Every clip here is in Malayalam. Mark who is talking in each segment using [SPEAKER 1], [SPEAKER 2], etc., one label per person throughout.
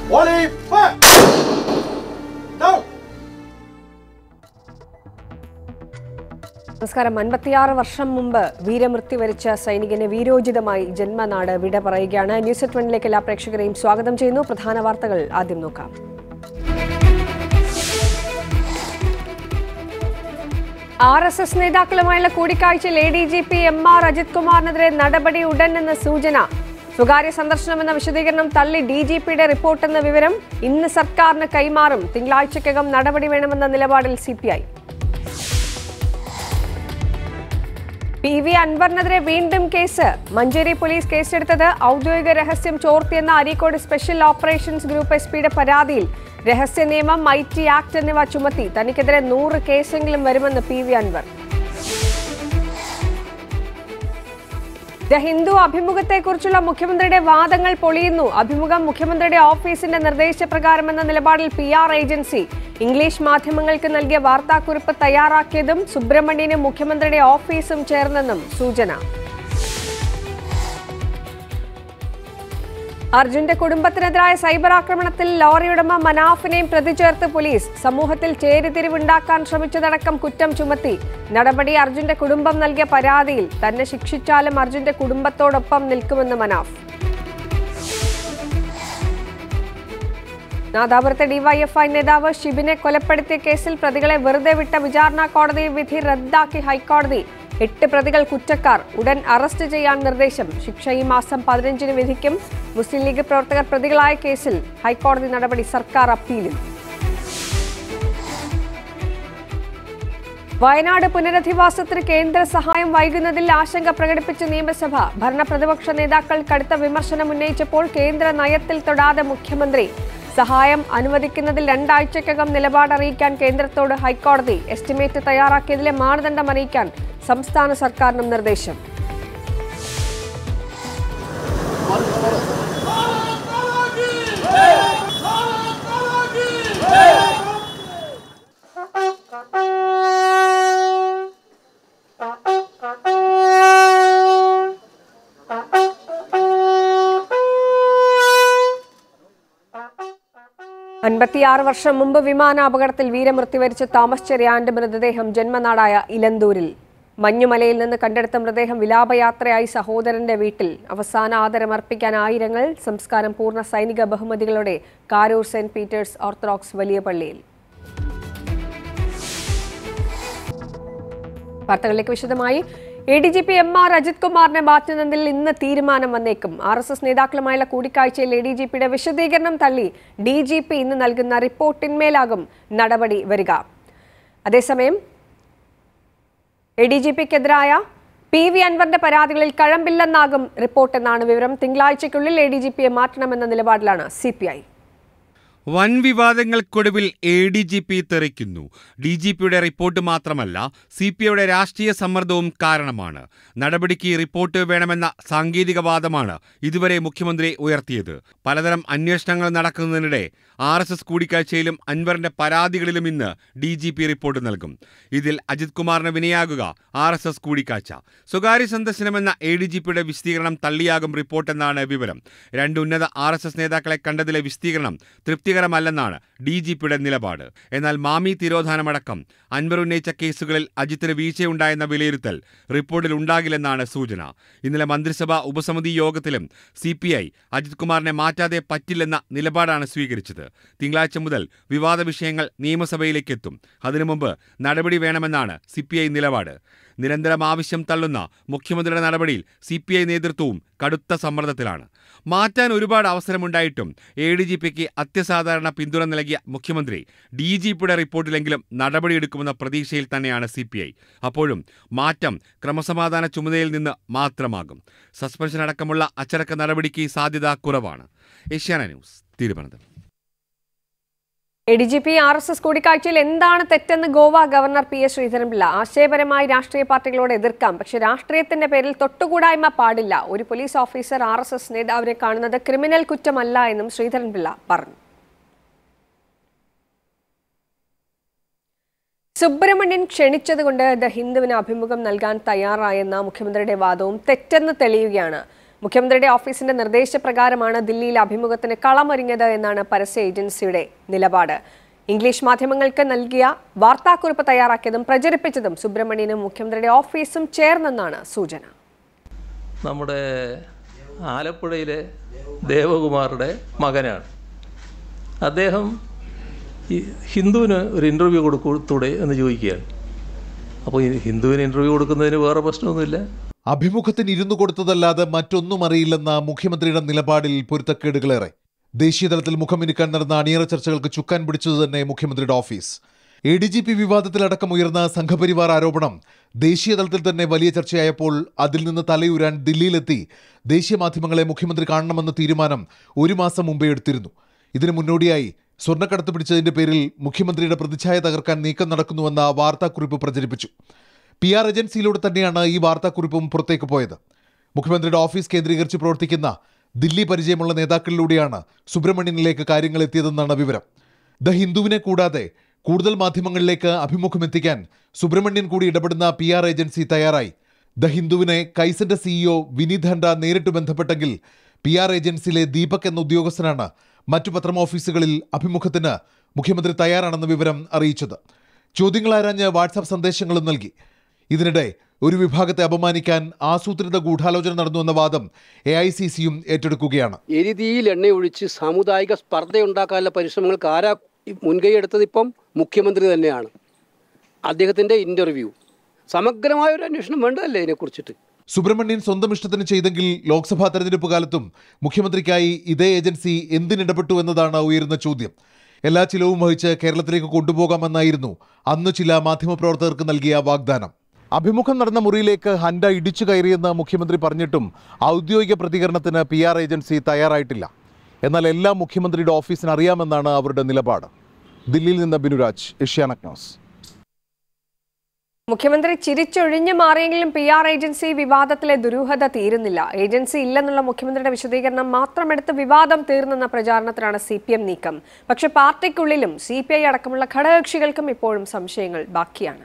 [SPEAKER 1] Volley, fire! Down!
[SPEAKER 2] നമസ്കാരം അൻപത്തിയാറ് വർഷം മുമ്പ് വീരമൃത്യു വരിച്ച സൈനികന് വീരോചിതമായി ജന്മനാട് വിട പറയുകയാണ് ന്യൂസ് എറ്റ് വണ്ണിലേക്ക് എല്ലാ പ്രേക്ഷകരെയും സ്വാഗതം ചെയ്യുന്നു പ്രധാന വാർത്തകൾ ആദ്യം നോക്കാം ആർ എസ് എസ് നേതാക്കളുമായുള്ള കൂടിക്കാഴ്ചയിൽ A D G P M R Ajith കുമാറിനെതിരെ നടപടി ഉടൻ എന്ന സൂചന സ്വകാര്യ സന്ദർശനമെന്ന വിശദീകരണം തള്ളി ഡി ജി പിയുടെ റിപ്പോർട്ടെന്ന വിവരം ഇന്ന് സർക്കാരിന് കൈമാറും തിങ്കളാഴ്ചക്കകം നടപടി വേണമെന്ന നിലപാടിൽ C P I P V അൻവറിനെതിരെ വീണ്ടും കേസ് മഞ്ചേരി പോലീസ് കേസെടുത്തത് ഔദ്യോഗിക രഹസ്യം ചോർത്തിയെന്ന Areekode special operations group S പിയുടെ പരാതിയിൽ രഹസ്യ നിയമം ഐ ടി ആക്ട് എന്നിവ ചുമത്തി തനിക്കെതിരെ നൂറ് കേസെങ്കിലും വരുമെന്ന് P V Anvar the Hindu അഭിമുഖത്തെക്കുറിച്ചുള്ള മുഖ്യമന്ത്രിയുടെ വാദങ്ങൾ പൊളിയുന്നു അഭിമുഖം മുഖ്യമന്ത്രിയുടെ ഓഫീസിന്റെ നിർദ്ദേശപ്രകാരമെന്ന നിലപാടിൽ പി ആർ ഏജൻസി ഇംഗ്ലീഷ് മാധ്യമങ്ങൾക്ക് നൽകിയ വാർത്താക്കുറിപ്പ് തയ്യാറാക്കിയതും സുബ്രഹ്മണ്യനും മുഖ്യമന്ത്രിയുടെ ഓഫീസും ചേർന്നെന്നും സൂചന അർജുന്റെ കുടുംബത്തിനെതിരായ സൈബർ ആക്രമണത്തിൽ ലോറി ഉടമ മനാഫിനെയും പ്രതി ചേർത്ത് പോലീസ് സമൂഹത്തിൽ ചേരിതിരിവുണ്ടാക്കാൻ ശ്രമിച്ചതടക്കം കുറ്റം ചുമത്തി നടപടി അർജുന്റെ കുടുംബം നൽകിയ പരാതിയിൽ തന്നെ ശിക്ഷിച്ചാലും അർജുന്റെ കുടുംബത്തോടൊപ്പം നിൽക്കുമെന്ന് മനാഫ് നാദാപുരത്തെ ഡിവൈഎഫ്ഐ നേതാവ് ഷിബിനെ കൊലപ്പെടുത്തിയ കേസിൽ പ്രതികളെ വെറുതെ വിട്ട വിചാരണ കോടതി വിധി റദ്ദാക്കി ഹൈക്കോടതി എട്ട് പ്രതികൾ കുറ്റക്കാർ ഉടൻ അറസ്റ്റ് ചെയ്യാൻ നിർദ്ദേശം ശിക്ഷ ഈ മാസം പതിനഞ്ചിന് വിധിക്കും മുസ്ലിം ലീഗ് പ്രവർത്തകർ പ്രതികളായ കേസിൽ ഹൈക്കോടതി നടപടി സർക്കാർ അപ്പീലിൽ വയനാട് പുനരധിവാസത്തിന് കേന്ദ്ര സഹായം വൈകുന്നതിൽ ആശങ്ക പ്രകടിപ്പിച്ച നിയമസഭ ഭരണ പ്രതിപക്ഷ നേതാക്കൾ കടുത്ത വിമർശനം ഉന്നയിച്ചപ്പോൾ കേന്ദ്ര നയത്തിൽ തൊടാതെ മുഖ്യമന്ത്രി സഹായം അനുവദിക്കുന്നതിൽ രണ്ടാഴ്ചക്കകം നിലപാട് അറിയിക്കാൻ കേന്ദ്രത്തോട് ഹൈക്കോടതി എസ്റ്റിമേറ്റ് തയ്യാറാക്കിയതിലെ മാനദണ്ഡം അറിയിക്കാൻ സംസ്ഥാന സർക്കാരിനും നിർദ്ദേശം അൻപത്തിയാറ് വർഷം മുമ്പ് വിമാനാപകടത്തിൽ വീരമൃത്യു വരിച്ച തോമസ് ചെറിയാന്റെ മൃതദേഹം ജന്മനാടായ ഇലന്തൂരിൽ മഞ്ഞുമലയിൽ നിന്ന് കണ്ടെടുത്ത മൃതദേഹം വിലാപയാത്രയായി സഹോദരന്റെ വീട്ടിൽ അവസാന ആദരമർപ്പിക്കാൻ ആയിരങ്ങൾ സംസ്കാരം പൂർണ്ണ സൈനിക ബഹുമതികളോടെ കാരൂർ സെന്റ് പീറ്റേഴ്സ് ഓർത്തഡോക്സ് വലിയ പള്ളിയിൽ വാർത്തകളിലേക്ക് വിശദമായി A D G P M R Ajith കുമാറിനെ മാറ്റുന്നതിൽ ഇന്ന് തീരുമാനം വന്നേക്കും ആർ എസ് എസ് നേതാക്കളുമായുള്ള കൂടിക്കാഴ്ചയിൽ എ ഡി ജി പിയുടെ വിശദീകരണം തള്ളി ഡി ജി പി ഇന്ന് നൽകുന്ന റിപ്പോർട്ടിന്മേലാകും നടപടി വരിക അതേസമയം എ ഡി ജി പിക്കെതിരായ പി വി അൻവറിന്റെ പരാതികളിൽ കഴമ്പില്ലെന്നാകും റിപ്പോർട്ടെന്നാണ് വിവരം തിങ്കളാഴ്ചയ്ക്കുള്ളിൽ എ ഡി ജി പിയെ മാറ്റണമെന്ന നിലപാടിലാണ് സി പി ഐ
[SPEAKER 3] വൻ വിവാദങ്ങൾക്കൊടുവിൽ എ ഡി ജി പി തെറിക്കുന്നു ഡി ജി പിയുടെ റിപ്പോർട്ട് മാത്രമല്ല സി പി ഐയുടെ രാഷ്ട്രീയ സമ്മർദ്ദവും കാരണമാണ് നടപടിക്ക് റിപ്പോർട്ട് വേണമെന്ന സാങ്കേതിക വാദമാണ് ഇതുവരെ മുഖ്യമന്ത്രി ഉയർത്തിയത് പലതരം അന്വേഷണങ്ങൾ നടക്കുന്നതിനിടെ ആർ എസ് എസ് കൂടിക്കാഴ്ചയിലും അൻവറിന്റെ പരാതികളിലും ഇന്ന് ഡി ജി പി റിപ്പോർട്ട് നൽകും ഇതിൽ അജിത് കുമാറിന് വിനയാകുക ആർ എസ് എസ് കൂടിക്കാഴ്ച സ്വകാര്യ സന്ദർശനമെന്ന എ ഡി ജി പിയുടെ വിശദീകരണം തള്ളിയാകും റിപ്പോർട്ടെന്നാണ് വിവരം രണ്ട് ഉന്നത ആർ എസ് എസ് നേതാക്കളെ കണ്ടതിലെ വിശദീകരണം തൃപ്തികരമല്ലെന്നാണ് ഡി ജി പിയുടെ നിലപാട് എന്നാൽ മാമി തിരോധാനമടക്കം അൻവർ ഉന്നയിച്ച കേസുകളിൽ അജിത്തിന് വീഴ്ചയുണ്ടായെന്ന വിലയിരുത്തൽ റിപ്പോർട്ടിൽ ഉണ്ടാകില്ലെന്നാണ് സൂചന ഇന്നലെ മന്ത്രിസഭാ ഉപസമിതി യോഗത്തിലും സി പി ഐ അജിത് കുമാറിനെ മാറ്റാതെ പറ്റില്ലെന്ന നിലപാടാണ് സ്വീകരിച്ചത് തിങ്കളാഴ്ച മുതൽ വിവാദ വിഷയങ്ങൾ നിയമസഭയിലേക്ക് എത്തും അതിനു മുമ്പ് നടപടി വേണമെന്നാണ് സി പി ഐ നിലപാട് നിരന്തരം ആവശ്യം തള്ളുന്ന മുഖ്യമന്ത്രിയുടെ നടപടിയിൽ സി പി ഐ നേതൃത്വവും കടുത്ത സമ്മർദ്ദത്തിലാണ് മാറ്റാൻ ഒരുപാട് അവസരമുണ്ടായിട്ടും എ ഡി ജി പിക്ക് അത്യസാധാരണ പിന്തുണ നൽകിയ മുഖ്യമന്ത്രി ഡി ജി പിയുടെ റിപ്പോർട്ടിലെങ്കിലും നടപടിയെടുക്കുമെന്ന പ്രതീക്ഷയിൽ തന്നെയാണ് സി പി ഐ അപ്പോഴും മാറ്റം ക്രമസമാധാന ചുമതലയിൽ നിന്ന് മാത്രമാകും സസ്പെൻഷൻ അടക്കമുള്ള അച്ചടക്ക നടപടിക്ക് സാധ്യത കുറവാണ് Asianet news Thiruvananthapuram
[SPEAKER 2] A D G P R S S കൂടിക്കാഴ്ചയിൽ എന്താണ് തെറ്റെന്ന് Goa governor P S Sreedharan Pillai ആശയപരമായി രാഷ്ട്രീയ പാർട്ടികളോട് എതിർക്കാം പക്ഷേ രാഷ്ട്രീയത്തിന്റെ പേരിൽ തൊട്ടുകൂടായ്മ പാടില്ല ഒരു police officer R S S നേതാവിനെ കാണുന്നത് ക്രിമിനൽ കുറ്റമല്ല എന്നും ശ്രീധരൻപിള്ള പറഞ്ഞു സുബ്രഹ്മണ്യൻ ക്ഷണിച്ചതുകൊണ്ട് ദ ഹിന്ദുവിന് അഭിമുഖം നൽകാൻ തയ്യാറായെന്ന മുഖ്യമന്ത്രിയുടെ വാദവും തെറ്റെന്ന് തെളിയുകയാണ് മുഖ്യമന്ത്രിയുടെ ഓഫീസിന്റെ നിർദ്ദേശപ്രകാരമാണ് ദില്ലിയിലെ അഭിമുഖത്തിന് കളമൊരുങ്ങിയത് എന്നാണ് പരസ്യ ഏജൻസിയുടെ നിലപാട് ഇംഗ്ലീഷ് മാധ്യമങ്ങൾക്ക് നൽകിയ വാർത്താക്കുറിപ്പ് തയ്യാറാക്കിയതും പ്രചരിപ്പിച്ചതും സുബ്രഹ്മണ്യനും മുഖ്യമന്ത്രിയുടെ ഓഫീസും ചേർന്നെന്നാണ് സൂചന
[SPEAKER 4] നമ്മുടെ ആലപ്പുഴയിലെ ദേവകുമാറുടെ മകനാണ് അദ്ദേഹം ഈ ഹിന്ദുവിന് ഒരു ഇൻ്റർവ്യൂ കൊടുക്കൂടെ എന്ന് ചോദിക്കുകയാണ് അപ്പോൾ ഈ ഹിന്ദുവിന് ഇൻ്റർവ്യൂ കൊടുക്കുന്നതിന് വേറെ പ്രശ്നമൊന്നുമില്ല
[SPEAKER 5] അഭിമുഖത്തിന് ഇരുന്നു കൊടുത്തതല്ലാതെ മറ്റൊന്നും അറിയില്ലെന്ന മുഖ്യമന്ത്രിയുടെ നിലപാടിൽ പൊരുത്തക്കേടുകളേറെ ദേശീയതലത്തിൽ മുഖമിനുക്കാൻ നടന്ന അണിയറ ചർച്ചകൾക്ക് ചുക്കാൻ പിടിച്ചത് തന്നെ മുഖ്യമന്ത്രിയുടെ office A D G P വിവാദത്തിലടക്കം ഉയർന്ന സംഘപരിവാർ ആരോപണം ദേശീയതലത്തിൽ തന്നെ വലിയ ചർച്ചയായപ്പോൾ അതിൽ നിന്ന് തലയുരാൻ ദില്ലിയിലെത്തി ദേശീയ മാധ്യമങ്ങളെ മുഖ്യമന്ത്രി കാണണമെന്ന തീരുമാനം ഒരു മാസം മുമ്പേ എടുത്തിരുന്നു ഇതിനു മുന്നോടിയായി സ്വർണ്ണക്കടത്ത് പിടിച്ചതിന്റെ പേരിൽ മുഖ്യമന്ത്രിയുടെ പ്രതിച്ഛായ തകർക്കാൻ നീക്കം നടക്കുന്നുവെന്ന വാർത്താക്കുറിപ്പ് പ്രചരിപ്പിച്ചു പി ആർ ഏജൻസിയിലൂടെ തന്നെയാണ് ഈ വാർത്താക്കുറിപ്പും പുറത്തേക്ക് പോയത് മുഖ്യമന്ത്രിയുടെ ഓഫീസ് കേന്ദ്രീകരിച്ച് പ്രവർത്തിക്കുന്ന ദില്ലി പരിചയമുള്ള നേതാക്കളിലൂടെയാണ് സുബ്രഹ്മണ്യനിലേക്ക് കാര്യങ്ങൾ എത്തിയതെന്നാണ് വിവരം ദ ഹിന്ദുവിനെ കൂടാതെ കൂടുതൽ മാധ്യമങ്ങളിലേക്ക് അഭിമുഖം എത്തിക്കാൻ സുബ്രഹ്മണ്യൻ കൂടി ഇടപെടുന്ന പി ആർ ഏജൻസി തയ്യാറായി ദ ഹിന്ദുവിനെ കൈസന്റെ സിഇഒ വിനീത് ഹണ്ട നേരിട്ട് ബന്ധപ്പെട്ടെങ്കിൽ പി ആർ ഏജൻസിയിലെ ദീപക് എന്ന ഉദ്യോഗസ്ഥനാണ് മറ്റു പത്രം ഓഫീസുകളിൽ അഭിമുഖത്തിന് മുഖ്യമന്ത്രി തയ്യാറാണെന്ന വിവരം അറിയിച്ചത് ചോദ്യങ്ങൾ ആരാഞ്ഞ് വാട്സാപ്പ് സന്ദേശങ്ങളും നൽകി ഇതിനിടെ ഒരു വിഭാഗത്തെ അപമാനിക്കാൻ ആസൂത്രിത ഗൂഢാലോചന നടന്നുവെന്ന വാദം എ ഐ സി സിയും ഏറ്റെടുക്കുകയാണ്
[SPEAKER 6] എരുതിയിൽ എണ്ണയൊഴിച്ച് സാമുദായിക സ്പർദ്ധയുണ്ടാക്കാനുള്ള പരിശ്രമങ്ങൾക്ക് ആരാ മുൻകൈ എടുത്തത് ഇപ്പം മുഖ്യമന്ത്രി തന്നെയാണ് അദ്ദേഹത്തിൻ്റെ ഇൻ്റർവ്യൂ സമഗ്രമായ ഒരു അന്വേഷണം വേണ്ടതല്ലേ ഇതിനെക്കുറിച്ചിട്ട്
[SPEAKER 5] സുബ്രഹ്മണ്യൻ സ്വന്തം ഇഷ്ടത്തിന് ചെയ്തെങ്കിൽ ലോക്സഭാ തെരഞ്ഞെടുപ്പ് കാലത്തും മുഖ്യമന്ത്രിക്കായി ഇതേ ഏജൻസി എന്തിനിടപെട്ടു എന്നതാണ് ഉയരുന്ന ചോദ്യം എല്ലാ ചിലവും വഹിച്ച് കേരളത്തിലേക്ക് കൊണ്ടുപോകാമെന്നായിരുന്നു അന്ന് ചില മാധ്യമപ്രവർത്തകർക്ക് നൽകിയ വാഗ്ദാനം അഭിമുഖം നടന്ന മുറിയിലേക്ക് ഹൻഡ ഇടിച്ചു കയറിയെന്ന് മുഖ്യമന്ത്രി പറഞ്ഞിട്ടും ഔദ്യോഗിക പ്രതികരണത്തിന് പി ആർ ഏജൻസി തയ്യാറായിട്ടില്ല എന്നാൽ എല്ലാം മുഖ്യമന്ത്രിയുടെ ഓഫീസിന് അറിയാമെന്നാണ് അവരുടെ നിലപാട് ദില്ലിയിൽ നിന്ന് ബിനുരാജ് ഏഷ്യാനെറ്റ് ന്യൂസ്
[SPEAKER 2] മുഖ്യമന്ത്രി ചിരിച്ചൊഴിഞ്ഞു മാറിയെങ്കിലും പി ആർ ഏജൻസി വിവാദത്തിലെ ദുരൂഹത തീരുന്നില്ല ഏജൻസി ഇല്ലെന്നുള്ള മുഖ്യമന്ത്രിയുടെ വിശദീകരണം മാത്രമെടുത്ത് വിവാദം തീർന്നെന്ന പ്രചാരണത്തിലാണ് സി പി എം നീക്കം പക്ഷെ പാർട്ടിക്കുള്ളിലും സി പി ഐ അടക്കമുള്ള ഘടകകക്ഷികൾക്കും ഇപ്പോഴും സംശയങ്ങൾ ബാക്കിയാണ്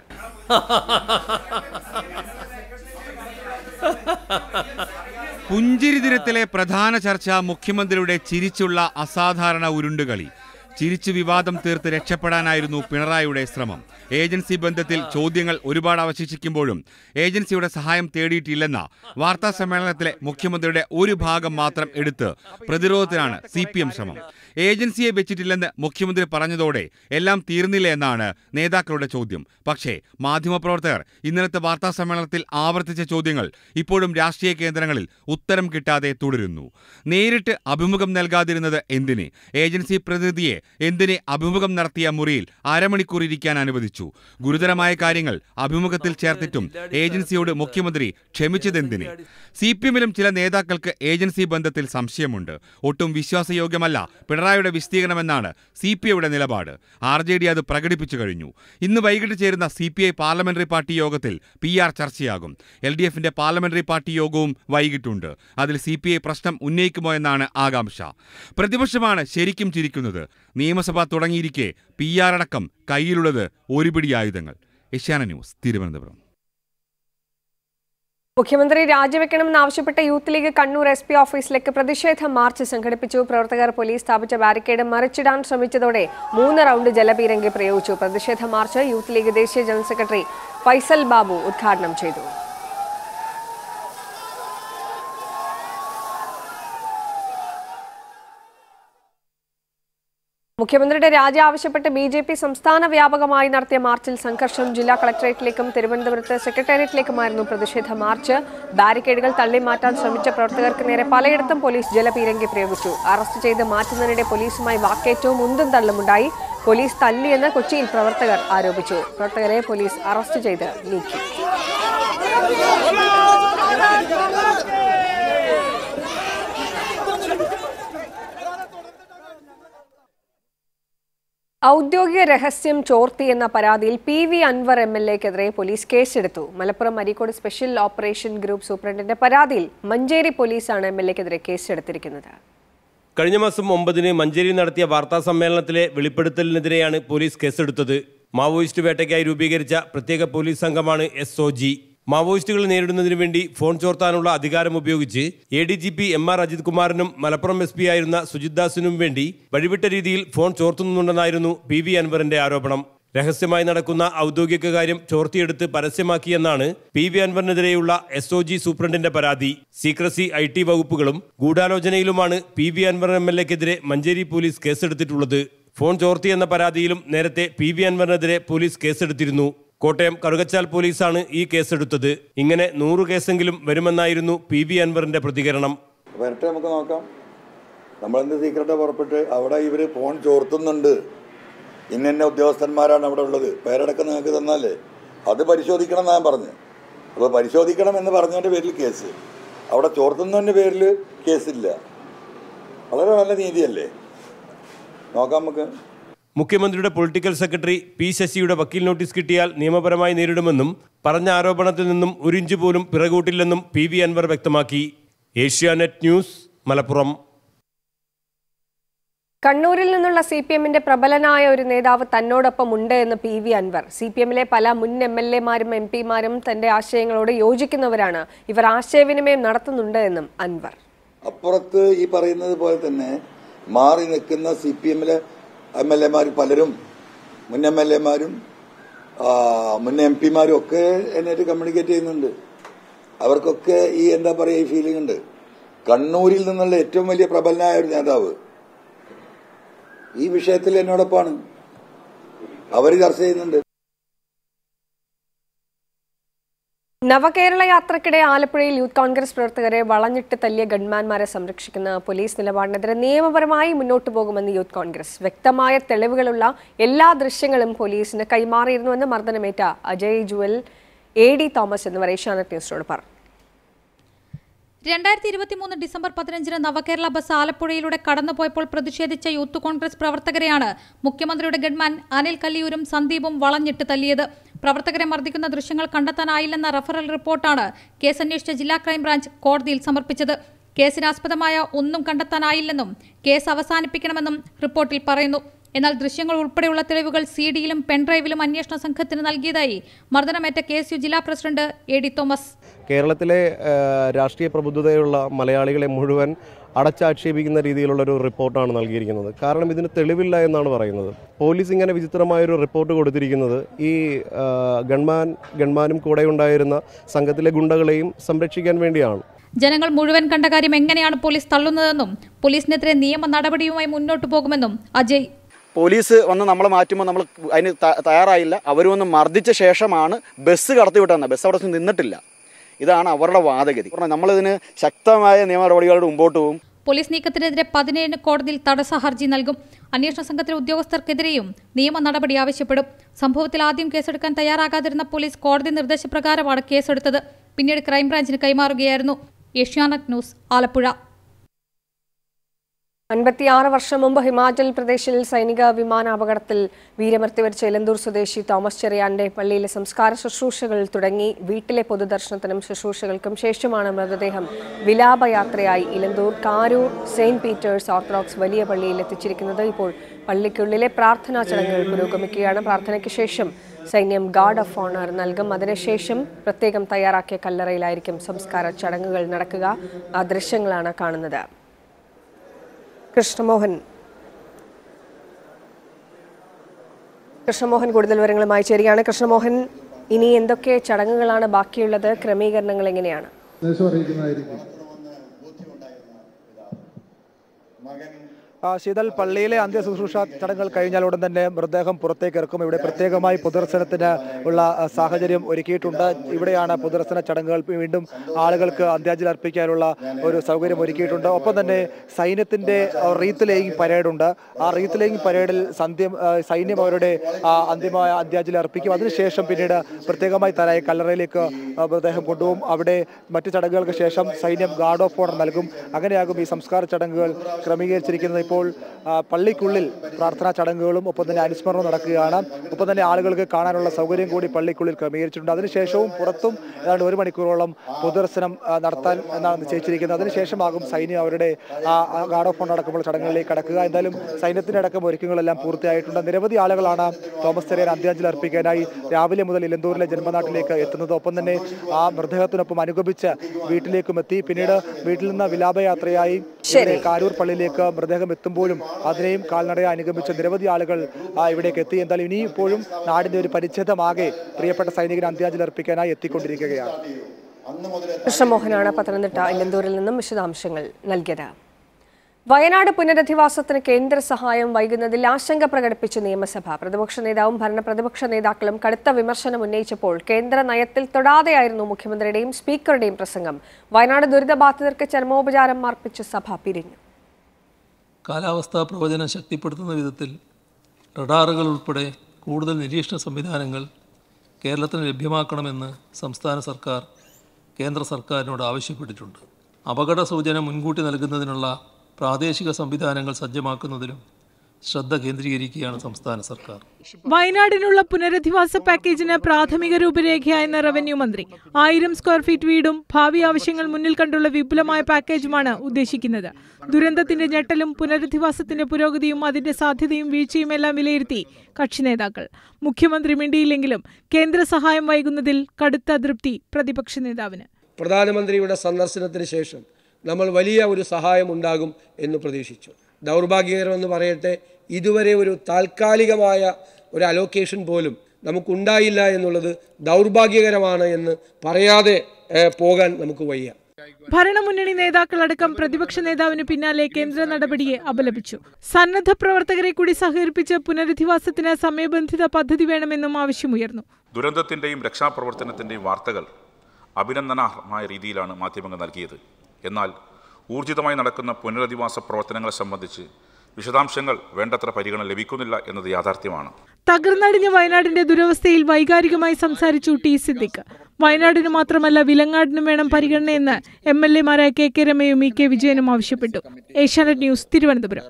[SPEAKER 3] പുഞ്ചിരി ദിനത്തിലെ പ്രധാന ചർച്ച മുഖ്യമന്ത്രിയുടെ ചിരിച്ചുള്ള അസാധാരണ ഉരുണ്ടുകളി ചിരിച്ചു വിവാദം തീർത്ത് രക്ഷപ്പെടാനായിരുന്നു പിണറായിയുടെ ശ്രമം ഏജൻസി ബന്ധത്തിൽ ചോദ്യങ്ങൾ ഒരുപാട് അവശേഷിക്കുമ്പോഴും ഏജൻസിയുടെ സഹായം തേടിയിട്ടില്ലെന്ന വാർത്താ സമ്മേളനത്തിലെ മുഖ്യമന്ത്രിയുടെ ഒരു ഭാഗം മാത്രം എടുത്ത് പ്രതിരോധത്തിനാണ് സി പി എം ശ്രമം ഏജൻസിയെ വെച്ചിട്ടില്ലെന്ന് മുഖ്യമന്ത്രി പറഞ്ഞതോടെ എല്ലാം തീർന്നില്ല എന്നാണ് നേതാക്കളുടെ ചോദ്യം പക്ഷേ മാധ്യമപ്രവർത്തകർ ഇന്നലത്തെ വാർത്താ സമ്മേളനത്തിൽ ആവർത്തിച്ച ചോദ്യങ്ങൾ ഇപ്പോഴും രാഷ്ട്രീയ കേന്ദ്രങ്ങളിൽ ഉത്തരം കിട്ടാതെ തുടരുന്നു നേരിട്ട് അഭിമുഖം നൽകാതിരുന്നത് എന്തിന് ഏജൻസി പ്രതിനിധിയെ എന്തിനെ അഭിമുഖം നടത്തിയ മുറിയിൽ അരമണിക്കൂർ ഇരിക്കാൻ അനുവദിച്ചു ഗുരുതരമായ കാര്യങ്ങൾ അഭിമുഖത്തിൽ ചേർത്തിട്ടും ഏജൻസിയോട് മുഖ്യമന്ത്രി ക്ഷമിച്ചതെന്തിന് സി പി എമ്മിലും ചില നേതാക്കൾക്ക് ഏജൻസി ബന്ധത്തിൽ സംശയമുണ്ട് ഒട്ടും വിശ്വാസയോഗ്യമല്ല പിണറായിയുടെ വിശദീകരണമെന്നാണ് സി പി ഐയുടെ നിലപാട് ആർ ജെ ഡി അത് പ്രകടിപ്പിച്ചു കഴിഞ്ഞു ഇന്ന് വൈകിട്ട് ചേരുന്ന C P I parliamentary party യോഗത്തിൽ പി ആർ ചർച്ചയാകും എൽ ഡി എഫിന്റെ പാർലമെന്ററി പാർട്ടി യോഗവും വൈകിട്ടുണ്ട് അതിൽ സി പി ഐ പ്രശ്നം ഉന്നയിക്കുമോ എന്നാണ് ആകാംക്ഷ പ്രതിപക്ഷമാണ് ശരിക്കും ചിരിക്കുന്നത് നിയമസഭ തുടങ്ങിയിരിക്കെ പി ആർ അടക്കം കയ്യിലുള്ളത് ഒരു പിടി ആയുധങ്ങൾ ഏഷ്യാന ന്യൂസ് തിരുവനന്തപുരം
[SPEAKER 2] മുഖ്യമന്ത്രി രാജിവെക്കണമെന്നാവശ്യപ്പെട്ട് youth league Kannur S P ഓഫീസിലേക്ക് പ്രതിഷേധ മാർച്ച് സംഘടിപ്പിച്ചു പ്രവർത്തകർ പോലീസ് സ്ഥാപിച്ച ബാരിക്കേഡ് മറിച്ചിടാൻ ശ്രമിച്ചതോടെ മൂന്ന് റൗണ്ട് ജലപീരങ്കി പ്രയോഗിച്ചു പ്രതിഷേധ മാർച്ച് യൂത്ത് ലീഗ് ദേശീയ ജനറൽ സെക്രട്ടറി ഫൈസൽ ബാബു ഉദ്ഘാടനം ചെയ്തു മുഖ്യമന്ത്രിയുടെ രാജി ആവശ്യപ്പെട്ട് ബി ജെ പി സംസ്ഥാന വ്യാപകമായി നടത്തിയ മാർച്ചിൽ സംഘർഷം ജില്ലാ കളക്ടറേറ്റിലേക്കും തിരുവനന്തപുരത്ത് സെക്രട്ടേറിയറ്റിലേക്കുമായിരുന്നു പ്രതിഷേധ മാർച്ച് ബാരിക്കേഡുകൾ തള്ളിമാറ്റാൻ ശ്രമിച്ച പ്രവർത്തകർക്ക് നേരെ പലയിടത്തും പോലീസ് ജലപീരങ്കി പ്രയോഗിച്ചു അറസ്റ്റ് ചെയ്ത് മാറ്റുന്നതിനിടെ പോലീസുമായി വാക്കേറ്റവും ഉന്തും തള്ളുമുണ്ടായി പോലീസ് തല്ലിയെന്ന് കൊച്ചിയിൽ പ്രവർത്തകർ ആരോപിച്ചു പ്രവർത്തകരെ പോലീസ് അറസ്റ്റ് ചെയ്ത് നീക്കി ഔദ്യോഗിക രഹസ്യം ചോർത്തി എന്ന പരാതിയിൽ P V Anvar M L എക്കെതിരെ പോലീസ് കേസെടുത്തു Malappuram Areekode special operation group സൂപ്രണ്ടിന്റെ പരാതിയിൽ മഞ്ചേരി പോലീസാണ് എം എൽ എക്കെതിരെ കേസെടുത്തിരിക്കുന്നത്
[SPEAKER 7] കഴിഞ്ഞ മാസം ഒമ്പതിന് മഞ്ചേരിയിൽ നടത്തിയ വാർത്താ സമ്മേളനത്തിലെ വെളിപ്പെടുത്തലിനെതിരെയാണ് പോലീസ് കേസെടുത്തത് മാവോയിസ്റ്റ് വേട്ടയ്ക്കായി രൂപീകരിച്ച പ്രത്യേക പോലീസ് സംഘമാണ് എസ് ഒ ജി മാവോയിസ്റ്റുകൾ നേരിടുന്നതിനു വേണ്ടി ഫോൺ ചോർത്താനുള്ള അധികാരം ഉപയോഗിച്ച് A D G P M R Ajith കുമാറിനും മലപ്പുറം എസ് പി ആയിരുന്ന സുജിത് ദാസിനും വേണ്ടി വഴിവിട്ട രീതിയിൽ ഫോൺ ചോർത്തുന്നുണ്ടെന്നായിരുന്നു പി വി അൻവറിന്റെ ആരോപണം രഹസ്യമായി നടക്കുന്ന ഔദ്യോഗിക കാര്യം ചോർത്തിയെടുത്ത് പരസ്യമാക്കിയെന്നാണ് പി വി അൻവറിനെതിരെയുള്ള എസ് ഒ ജി സൂപ്രണ്ടിന്റെ പരാതി സീക്രസി ഐ ടി വകുപ്പുകളും ഗൂഢാലോചനയിലുമാണ് P V Anvar M L എക്കെതിരെ മഞ്ചേരി പോലീസ് കേസെടുത്തിട്ടുള്ളത് ഫോൺ ചോർത്തിയെന്ന പരാതിയിലും നേരത്തെ പി വി അൻവറിനെതിരെ പോലീസ് കേസെടുത്തിരുന്നു കോട്ടയം കറുകച്ചാൽ പോലീസാണ് ഈ കേസെടുത്തത് ഇങ്ങനെ നൂറ് കേസെങ്കിലും വരുമെന്നായിരുന്നു പി വി അൻവറിന്റെ പ്രതികരണം
[SPEAKER 8] വരട്ടെ നമുക്ക് നോക്കാം നമ്മളെന്ത് സീക്രട്ട് പുറപ്പെട്ട് അവിടെ ഇവർ ഫോൺ ചോർത്തുന്നുണ്ട് ഇന്ന ഇന്ന ഉദ്യോഗസ്ഥന്മാരാണ് അവിടെ ഉള്ളത് പേരടക്കം നിങ്ങൾക്ക് തന്നാലേ അത് പരിശോധിക്കണം എന്നാണ് പറഞ്ഞു അപ്പോൾ പരിശോധിക്കണം എന്ന് പറഞ്ഞതിൻ്റെ പേരിൽ കേസ് അവിടെ ചോർത്തുന്നതിൻ്റെ പേരിൽ കേസില്ല വളരെ നല്ല നീതിയല്ലേ നോക്കാം നമുക്ക്
[SPEAKER 7] മുഖ്യമന്ത്രിയുടെ പൊളിറ്റിക്കൽ സെക്രട്ടറി പി ശശിയുടെ വക്കീൽ നോട്ടീസ് കിട്ടിയാൽ നിയമപരമായി നേരിടുമെന്നും പറഞ്ഞ ആരോപണത്തിൽ നിന്നും ഒരു ഇഞ്ച് പോലും പിറകൂട്ടില്ലെന്നും പി വി അൻവർ വ്യക്തമാക്കി ഏഷ്യാനെറ്റ് ന്യൂസ് മലപ്പുറം
[SPEAKER 2] കണ്ണൂരിൽ നിന്നുള്ള സി പി എമ്മിന്റെ പ്രബലനായ ഒരു നേതാവ് തന്നോടൊപ്പം ഉണ്ട് എന്ന് P V Anvar C P എമ്മിലെ പല മുൻ എം എൽ എമാരും എം പിമാരും തന്റെ ആശയങ്ങളോട് യോജിക്കുന്നവരാണ് ഇവർ ആശയവിനിമയം നടത്തുന്നുണ്ട് എന്നും അൻവർ
[SPEAKER 8] അപ്പുറത്ത് ഈ പറയുന്നത് പോലെ തന്നെ മാറി നിൽക്കുന്ന സി പി എമ്മിലെ എം എൽ എമാർ പലരും മുൻ എം എൽ എമാരും മുൻ എം പിമാരും ഒക്കെ എന്നായിട്ട് കമ്മ്യൂണിക്കേറ്റ് ചെയ്യുന്നുണ്ട് അവർക്കൊക്കെ ഈ എന്താ പറയുക ഈ ഫീലിംഗ് ഉണ്ട് കണ്ണൂരിൽ നിന്നുള്ള ഏറ്റവും വലിയ പ്രബലനായ ഒരു നേതാവ് ഈ വിഷയത്തിൽ എന്നോടൊപ്പമാണ് അവർ ചർച്ച ചെയ്യുന്നുണ്ട്
[SPEAKER 2] നവകേരള യാത്രക്കിടെ ആലപ്പുഴയിൽ യൂത്ത് കോൺഗ്രസ് പ്രവർത്തകരെ വളഞ്ഞിട്ട് തല്ലിയ ഗൺമാന്മാരെ സംരക്ഷിക്കുന്ന പോലീസ് നിലപാടിനെതിരെ നിയമപരമായി മുന്നോട്ടു പോകുമെന്ന് യൂത്ത് കോൺഗ്രസ് വ്യക്തമായ തെളിവുകളുള്ള എല്ലാ ദൃശ്യങ്ങളും പോലീസിന് കൈമാറിയിരുന്നുവെന്ന് മർദ്ദനമേറ്റ അജയ് ജുവൽ എ ഡി തോമസ് എന്നിവർ ഏഷ്യാനെറ്റ് ന്യൂസിനോട് പറഞ്ഞു
[SPEAKER 9] രണ്ടായിരത്തി ഇരുപത്തിമൂന്ന് ഡിസംബർ പതിനഞ്ചിന് നവകേരള ബസ് ആലപ്പുഴയിലൂടെ കടന്നുപോയപ്പോൾ പ്രതിഷേധിച്ച യൂത്ത് കോൺഗ്രസ് പ്രവർത്തകരെയാണ് മുഖ്യമന്ത്രിയുടെ ഗൺമാൻ അനിൽ കല്ലിയൂരും സന്ദീപും വളഞ്ഞിട്ട് തല്ലിയത് പ്രവർത്തകരെ മർദ്ദിക്കുന്ന ദൃശ്യങ്ങൾ കണ്ടെത്താനായില്ലെന്ന റഫറൽ റിപ്പോർട്ടാണ് കേസ് അന്വേഷിച്ച ജില്ലാ ക്രൈംബ്രാഞ്ച് കോടതിയിൽ സമർപ്പിച്ചത് കേസിനാസ്പദമായ ഒന്നും കണ്ടെത്താനായില്ലെന്നും കേസ് അവസാനിപ്പിക്കണമെന്നും റിപ്പോർട്ടിൽ പറയുന്നു എന്നാൽ ദൃശ്യങ്ങൾ ഉൾപ്പെടെയുള്ള തെളിവുകൾ സി ഡിയിലും പെൻഡ്രൈവിലും അന്വേഷണ സംഘത്തിന് നൽകിയതായി മർദ്ദനമേറ്റ കെ എസ് യു ജില്ലാ പ്രസിഡന്റ് എ ഡി തോമസ്
[SPEAKER 10] കേരളത്തിലെ ആ, രാഷ്ട്രീയ പ്രബുദ്ധതയുള്ള മലയാളികളെ മുഴുവൻ അടച്ചാക്ഷേപിക്കുന്ന രീതിയിലുള്ള ഒരു റിപ്പോർട്ടാണ് നൽകിയിരിക്കുന്നത് കാരണം ഇതിന് തെളിവില്ല എന്നാണ് പറയുന്നത് പോലീസ് ഇങ്ങനെ വിചിത്രമായൊരു റിപ്പോർട്ട് കൊടുത്തിരിക്കുന്നത് ഈ ആ, ഗൺമാൻ ഗൺമാനും കൂടെ ഉണ്ടായിരുന്ന സംഘത്തിലെ ഗുണ്ടകളെയും സംരക്ഷിക്കാൻ വേണ്ടിയാണ്
[SPEAKER 9] ജനങ്ങൾ മുഴുവൻ കണ്ട കാര്യം എങ്ങനെയാണ് പോലീസ് തള്ളുന്നതെന്നും പോലീസിനെതിരെ നിയമ നടപടിയുമായി മുന്നോട്ടു പോകുമെന്നും അജയ്
[SPEAKER 11] പോലീസ് വന്ന് നമ്മളെ മാറ്റുമ്പോൾ നമ്മൾ അതിന് ത- തയ്യാറായില്ല അവർ വന്ന് മർദ്ദിച്ച ശേഷമാണ് ബസ് കടത്തിവിട്ടെന്ന് ബസ് അവിടെ വെച്ച് നിന്നിട്ടില്ല ഇതാണ് അവരുടെ വാദഗതി കാരണം നമ്മളിതിന് ശക്തമായ നിയമ നടപടികളുടെ മുമ്പോട്ട് പോകും
[SPEAKER 9] പോലീസ് നീക്കത്തിനെതിരെ പതിനേഴിന് കോടതിയിൽ തടസ്സ ഹർജി നൽകും അന്വേഷണ സംഘത്തിലെ ഉദ്യോഗസ്ഥർക്കെതിരെയും നിയമ നടപടി ആവശ്യപ്പെടും സംഭവത്തിൽ ആദ്യം കേസെടുക്കാൻ തയ്യാറാകാതിരുന്ന പോലീസ് കോടതി നിർദ്ദേശപ്രകാരമാണ് കേസെടുത്തത് പിന്നീട് ക്രൈംബ്രാഞ്ചിന് കൈമാറുകയായിരുന്നു ഏഷ്യാനെറ്റ് ന്യൂസ് ആലപ്പുഴ
[SPEAKER 2] അൻപത്തിയാറ് വർഷം മുമ്പ് ഹിമാചൽ പ്രദേശിൽ സൈനിക വിമാന അപകടത്തിൽ വീരമൃത്യു വരിച്ച ഇലന്തൂർ സ്വദേശി തോമസ് ചെറിയാന്റെ പള്ളിയിലെ സംസ്കാര ശുശ്രൂഷകൾ തുടങ്ങി വീട്ടിലെ പൊതുദർശനത്തിനും ശുശ്രൂഷകൾക്കും ശേഷമാണ് മൃതദേഹം വിലാപയാത്രയായി Elanthoor Karoor saint Peter's orthodox വലിയ പള്ളിയിൽ എത്തിച്ചിരിക്കുന്നത് ഇപ്പോൾ പള്ളിക്കുള്ളിലെ പ്രാർത്ഥനാ ചടങ്ങുകൾ പുരോഗമിക്കുകയാണ് പ്രാർത്ഥനയ്ക്ക് ശേഷം സൈന്യം ഗാർഡ് ഓഫ് ഓണർ നൽകും അതിനുശേഷം പ്രത്യേകം തയ്യാറാക്കിയ കല്ലറയിലായിരിക്കും സംസ്കാര ചടങ്ങുകൾ നടക്കുക ആ ദൃശ്യങ്ങളാണ് കാണുന്നത് കൃഷ്ണമോഹൻ കൃഷ്ണമോഹൻ കൂടുതൽ വിവരങ്ങളുമായി ചേരുകയാണ് കൃഷ്ണമോഹൻ ഇനി എന്തൊക്കെ ചടങ്ങുകളാണ് ബാക്കിയുള്ളത് ക്രമീകരണങ്ങൾ എങ്ങനെയാണ്
[SPEAKER 12] ആ, ശീതൽ പള്ളിയിലെ അന്ത്യ ശുശ്രൂഷ ചടങ്ങുകൾ കഴിഞ്ഞാൽ ഉടൻ തന്നെ മൃതദേഹം പുറത്തേക്ക് ഇറക്കും ഇവിടെ പ്രത്യേകമായി പൊതുദർശനത്തിന് ഉള്ള ആ, സാഹചര്യം ഒരുക്കിയിട്ടുണ്ട് ഇവിടെയാണ് പൊതുദർശന ചടങ്ങുകൾ വീണ്ടും ആളുകൾക്ക് അന്ത്യാഞ്ജലി അർപ്പിക്കാനുള്ള ഒരു സൗകര്യം ഒരുക്കിയിട്ടുണ്ട് ഒപ്പം തന്നെ സൈന്യത്തിന്റെ ആ, റീത്ത് ലേയിങ് പരേഡുണ്ട് ആ റീത്ത് ലേയിങ് പരേഡിൽ സന്ധ്യം ആ, സൈന്യം അവരുടെ ആ, അന്തിമമായ അന്ത്യാഞ്ജലി അർപ്പിക്കും അതിനുശേഷം പിന്നീട് പ്രത്യേകമായി തരായി കല്ലറയിലേക്ക് ആ, മൃതദേഹം കൊണ്ടുപോകും അവിടെ മറ്റു ചടങ്ങുകൾക്ക് ശേഷം സൈന്യം ഗാർഡ് ഓഫ് ഓണർ നൽകും അങ്ങനെയാകും ഈ സംസ്കാര ചടങ്ങുകൾ ക്രമീകരിച്ചിരിക്കുന്നത് ഇപ്പോൾ ഇപ്പോൾ ആ, പള്ളിക്കുള്ളിൽ പ്രാർത്ഥനാ ചടങ്ങുകളും ഒപ്പം തന്നെ അനുസ്മരണവും നടക്കുകയാണ് ഒപ്പം തന്നെ ആളുകൾക്ക് കാണാനുള്ള സൗകര്യം കൂടി പള്ളിക്കുള്ളിൽ ക്രമീകരിച്ചിട്ടുണ്ട് അതിനുശേഷവും പുറത്തും ഏതാണ്ട് ഒരു മണിക്കൂറോളം പൊതുദർശനം ആ, നടത്താൻ എന്നാണ് നിശ്ചയിച്ചിരിക്കുന്നത് അതിനുശേഷമാകും സൈന്യം അവരുടെ ആ, ആ ഗാർഡ് ഓഫ് ഓണർ അടക്കമുള്ള ചടങ്ങുകളിലേക്ക് കടക്കുക എന്തായാലും സൈന്യത്തിന്റെ അടക്കം ഒരുക്കങ്ങളെല്ലാം പൂർത്തിയായിട്ടുണ്ട് നിരവധി ആളുകളാണ് തോമസ് ചെറിയാൻ അന്ത്യാഞ്ജലി അർപ്പിക്കാനായി രാവിലെ മുതൽ ഇലന്തൂരിലെ ജന്മനാട്ടിലേക്ക് എത്തുന്നത് ഒപ്പം തന്നെ ആ മൃതദേഹത്തിനൊപ്പം അനുഗമിച്ച് വീട്ടിലേക്കും എത്തി പിന്നീട് വീട്ടിൽ നിന്ന് വിലാപയാത്രയായി ഇവിടെ കാരൂർ പള്ളിയിലേക്ക് മൃതദേഹം എത്തുമ്പോഴും അതിനെയും കാൽനടയെ അനുഗമിച്ച നിരവധി ആളുകൾ ആ, ഇവിടേക്ക് എത്തി എന്തായാലും ഇനി ഇപ്പോഴും നാടിന്റെ ഒരു പരിച്ഛേദമാകെ പ്രിയപ്പെട്ട സൈനികന് അന്ത്യാഞ്ജലി അർപ്പിക്കാനായി എത്തിക്കൊണ്ടിരിക്കുകയാണ്
[SPEAKER 2] കൃഷ്ണമോഹനാണ് പത്തനംതിട്ട ഇലന്തൂരിൽ നിന്നും വിശദാംശങ്ങൾ നൽകിയത് വയനാട് പുനരധിവാസത്തിന് കേന്ദ്ര സഹായം വൈകുന്നതിൽ ആശങ്ക പ്രകടിപ്പിച്ചു നിയമസഭ പ്രതിപക്ഷ നേതാവും ഭരണ പ്രതിപക്ഷ നേതാക്കളും കടുത്ത വിമർശനം ഉന്നയിച്ചപ്പോൾ കേന്ദ്ര നയത്തിൽ തൊടാതെയായിരുന്നു മുഖ്യമന്ത്രിയുടെയും സ്പീക്കറുടെയും പ്രസംഗം വയനാട് ദുരിതബാധിതർക്ക് ചരമോപചാരം അർപ്പിച്ച് സഭ പിരിഞ്ഞു
[SPEAKER 4] കാലാവസ്ഥാ പ്രവചനം ശക്തിപ്പെടുത്തുന്ന വിധത്തിൽ റഡാറുകൾ ഉൾപ്പെടെ കൂടുതൽ നിരീക്ഷണ സംവിധാനങ്ങൾ കേരളത്തിന് ലഭ്യമാക്കണമെന്ന് സംസ്ഥാന സർക്കാർ കേന്ദ്ര സർക്കാരിനോട് ആവശ്യപ്പെട്ടിട്ടുണ്ട് അപകട സൂചന മുൻകൂട്ടി നൽകുന്നതിനുള്ള പ്രാദേശിക സംവിധാനങ്ങൾ സജ്ജമാക്കുന്നതിലും ശ്രദ്ധ കേന്ദ്രീകരിക്കുകയാണ് സംസ്ഥാന സർക്കാർ
[SPEAKER 13] വയനാടിനുള്ള പുനരധിവാസ പാക്കേജിന് പ്രാഥമിക രൂപരേഖയായെന്ന റവന്യൂ മന്ത്രി ആയിരം സ്ക്വയർ ഫീറ്റ് വീടും ഭാവി ആവശ്യങ്ങൾ മുന്നിൽ കണ്ടുള്ള വിപുലമായ പാക്കേജുമാണ് ഉദ്ദേശിക്കുന്നത് ദുരന്തത്തിന്റെ ഞെട്ടലും പുനരധിവാസത്തിന്റെ പുരോഗതിയും അതിന്റെ സാധ്യതയും വീഴ്ചയും എല്ലാം വിലയിരുത്തി കക്ഷി നേതാക്കൾ മുഖ്യമന്ത്രി മിണ്ടിയില്ലെങ്കിലും കേന്ദ്ര സഹായം വൈകുന്നതിൽ കടുത്ത അതൃപ്തി പ്രതിപക്ഷ നേതാവിന്
[SPEAKER 14] പ്രധാനമന്ത്രിയുടെ സന്ദർശനത്തിന് ശേഷം നമ്മൾ വലിയ ഒരു സഹായം ഉണ്ടാകും എന്ന് പ്രതീക്ഷിച്ചു ദൗർഭാഗ്യകരമെന്ന് പറയട്ടെ ഇതുവരെ ഒരു താൽക്കാലികമായ ഒരു അലോക്കേഷൻ പോലും നമുക്കുണ്ടായില്ല എന്നുള്ളത് ദൗർഭാഗ്യകരമാണ് എന്ന് പറയാതെ ഏഹ്, പോകാൻ നമുക്ക് വയ്യ
[SPEAKER 13] ഭരണമുന്നണി നേതാക്കളടക്കം പ്രതിപക്ഷ നേതാവിന് പിന്നാലെ കേന്ദ്ര നടപടിയെ അപലപിച്ചു സന്നദ്ധ പ്രവർത്തകരെ കൂടി സഹകരിപ്പിച്ച് പുനരധിവാസത്തിന് സമയബന്ധിത പദ്ധതി വേണമെന്നും ആവശ്യമുയർന്നു
[SPEAKER 15] ദുരന്തത്തിൻ്റെയും രക്ഷാപ്രവർത്തനത്തിൻ്റെയും വാർത്തകൾ അഭിനന്ദനാർഹമായ രീതിയിലാണ് മാധ്യമങ്ങൾ നൽകിയത് എന്നാൽ ഊർജിതമായി നടക്കുന്ന പുനരധിവാസ പ്രവർത്തനങ്ങളെ സംബന്ധിച്ച് വിശദാംശങ്ങൾ വേണ്ടത്ര പരിഗണന ലഭിക്കുന്നില്ല എന്നത് യാഥാർത്ഥ്യമാണ്
[SPEAKER 13] തകർന്നടിഞ്ഞ വയനാടിന്റെ ദുരവസ്ഥയിൽ വൈകാരികമായി സംസാരിച്ചു ടി സിദ്ദിഖ് വയനാടിന് മാത്രമല്ല വിലങ്ങാടിനും വേണം പരിഗണനയെന്ന് എം എൽ എമാരായ കെ കെ രമയും ഇ കെ വിജയനും ആവശ്യപ്പെട്ടു ഏഷ്യാനെറ്റ് ന്യൂസ് തിരുവനന്തപുരം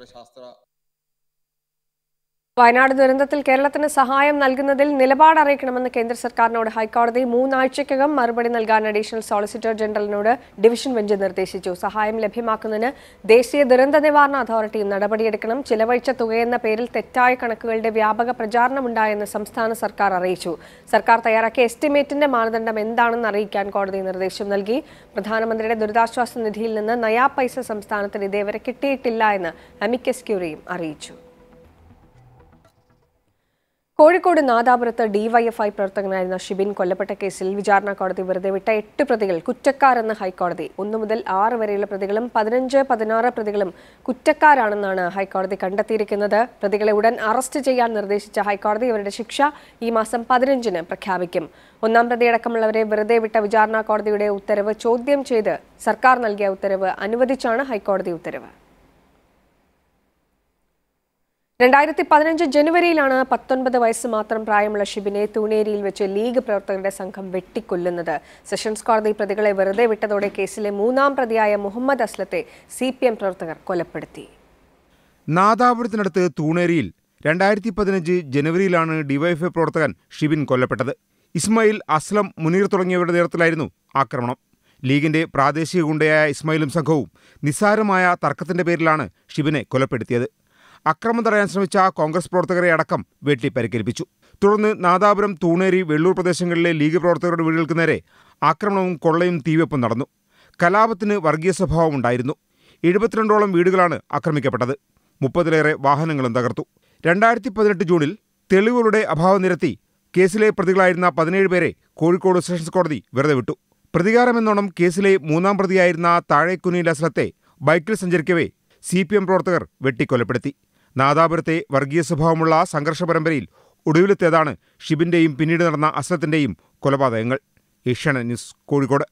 [SPEAKER 2] വയനാട് ദുരന്തത്തിൽ കേരളത്തിന് സഹായം നൽകുന്നതിൽ നിലപാട് അറിയിക്കണമെന്ന് കേന്ദ്ര സർക്കാരിനോട് ഹൈക്കോടതി മൂന്നാഴ്ചയ്ക്കകം മറുപടി നൽകാൻ അഡീഷണൽ സോളിസിറ്റർ ജനറലിനോട് ഡിവിഷൻ ബെഞ്ച് നിർദ്ദേശിച്ചു സഹായം ലഭ്യമാക്കുന്നതിന് ദേശീയ ദുരന്ത നിവാരണ അതോറിറ്റിയും നടപടിയെടുക്കണം ചിലവഴിച്ച തുകയെന്ന പേരിൽ തെറ്റായ കണക്കുകളുടെ വ്യാപക പ്രചാരണമുണ്ടായെന്ന് സംസ്ഥാന സർക്കാർ അറിയിച്ചു സർക്കാർ തയ്യാറാക്കിയ എസ്റ്റിമേറ്റിന്റെ മാനദണ്ഡം എന്താണെന്ന് അറിയിക്കാൻ കോടതി നിർദ്ദേശം നൽകി പ്രധാനമന്ത്രിയുടെ ദുരിതാശ്വാസ നിധിയിൽ നിന്ന് നയാ പൈസ സംസ്ഥാനത്തിന് ഇതേവരെ കിട്ടിയിട്ടില്ല എന്ന് അമിക്കസ് ക്യൂറിയും അറിയിച്ചു കോഴിക്കോട് നാദാപുരത്ത് ഡിവൈഎഫ്ഐ പ്രവർത്തകനായിരുന്ന ഷിബിൻ കൊല്ലപ്പെട്ട കേസിൽ വിചാരണ കോടതി വെറുതെ വിട്ട എട്ട് പ്രതികൾ കുറ്റക്കാരെന്ന് ഹൈക്കോടതി ഒന്നു മുതൽ ആറ് വരെയുള്ള പ്രതികളും പതിനഞ്ച് പതിനാറ് പ്രതികളും കുറ്റക്കാരാണെന്നാണ് ഹൈക്കോടതി കണ്ടെത്തിയിരിക്കുന്നത് പ്രതികളെ ഉടൻ അറസ്റ്റ് ചെയ്യാൻ നിർദ്ദേശിച്ച ഹൈക്കോടതി ഇവരുടെ ശിക്ഷ ഈ മാസം പതിനഞ്ചിന് പ്രഖ്യാപിക്കും ഒന്നാം പ്രതിയടക്കമുള്ളവരെ വെറുതെ വിട്ട വിചാരണ കോടതിയുടെ ഉത്തരവ് ചോദ്യം ചെയ്ത് സർക്കാർ നൽകിയ ഉത്തരവ് അനുവദിച്ചാണ് ഹൈക്കോടതി ഉത്തരവ് രണ്ടായിരത്തി പതിനഞ്ച് ജനുവരിയിലാണ് പത്തൊൻപത് വയസ്സ് മാത്രം പ്രായമുള്ള ഷിബിനെ തൂണേരിയിൽ വെച്ച് ലീഗ് പ്രവർത്തകരുടെ സംഘം വെട്ടിക്കൊല്ലുന്നത് സെഷൻസ് കോടതി പ്രതികളെ വെറുതെ വിട്ടതോടെ കേസിലെ മൂന്നാം പ്രതിയായ മുഹമ്മദ് അസ്ലത്തെ സി പ്രവർത്തകർ കൊലപ്പെടുത്തി
[SPEAKER 3] നാദാപുരത്തിനടുത്ത് തൂണേരിയിൽ രണ്ടായിരത്തി പതിനഞ്ച് ജനുവരിയിലാണ് ഡിവൈഎഫ്ഐ പ്രവർത്തകൻ ഷിബിൻ കൊല്ലപ്പെട്ടത് ഇസ്മായിൽ അസ്ലം മുനീർ തുടങ്ങിയവരുടെ നേതൃത്വത്തിലായിരുന്നു ആക്രമണം ലീഗിന്റെ പ്രാദേശിക ഗുണ്ടയായ ഇസ്മായിലും സംഘവും നിസ്സാരമായ തർക്കത്തിന്റെ പേരിലാണ് ഷിബിനെ കൊലപ്പെടുത്തിയത് അക്രമം തടയാൻ ശ്രമിച്ച കോൺഗ്രസ് പ്രവർത്തകരെ അടക്കം വെട്ടി പരിക്കേൽപ്പിച്ചു തുടർന്ന് നാദാപുരം തൂണേരി വെള്ളൂർ പ്രദേശങ്ങളിലെ ലീഗ് പ്രവർത്തകരുടെ വീടുകൾക്ക് നേരെ ആക്രമണവും കൊള്ളയും തീവെപ്പും നടന്നു കലാപത്തിന് വർഗീയ സ്വഭാവമുണ്ടായിരുന്നു എഴുപത്തിരണ്ടോളം വീടുകളാണ് ആക്രമിക്കപ്പെട്ടത് മുപ്പതിലേറെ വാഹനങ്ങളും തകർത്തു രണ്ടായിരത്തി പതിനെട്ട് ജൂണിൽ തെളിവുകളുടെ അഭാവം നിരത്തി കേസിലെ പ്രതികളായിരുന്ന പതിനേഴ് പേരെ കോഴിക്കോട് സെഷൻസ് കോടതി വെറുതെ വിട്ടു പ്രതികാരമെന്നോണം കേസിലെ മൂന്നാം പ്രതിയായിരുന്ന താഴേക്കുനിയിൽ അസ്ലത്തെ ബൈക്കിൽ സഞ്ചരിക്കവേ സി പി എം പ്രവർത്തകർ വെട്ടിക്കൊലപ്പെടുത്തി നാദാപുരത്തെ വർഗീയ സ്വഭാവമുള്ള സംഘർഷ പരമ്പരയിൽ ഒടുവിലത്തേതാണ് ഷിബിന്റെയും പിന്നീട് നടന്ന അസ്ലത്തിന്റെയും കൊലപാതകങ്ങൾ ഏഷ്യാനെറ്റ് ന്യൂസ് കോഴിക്കോട്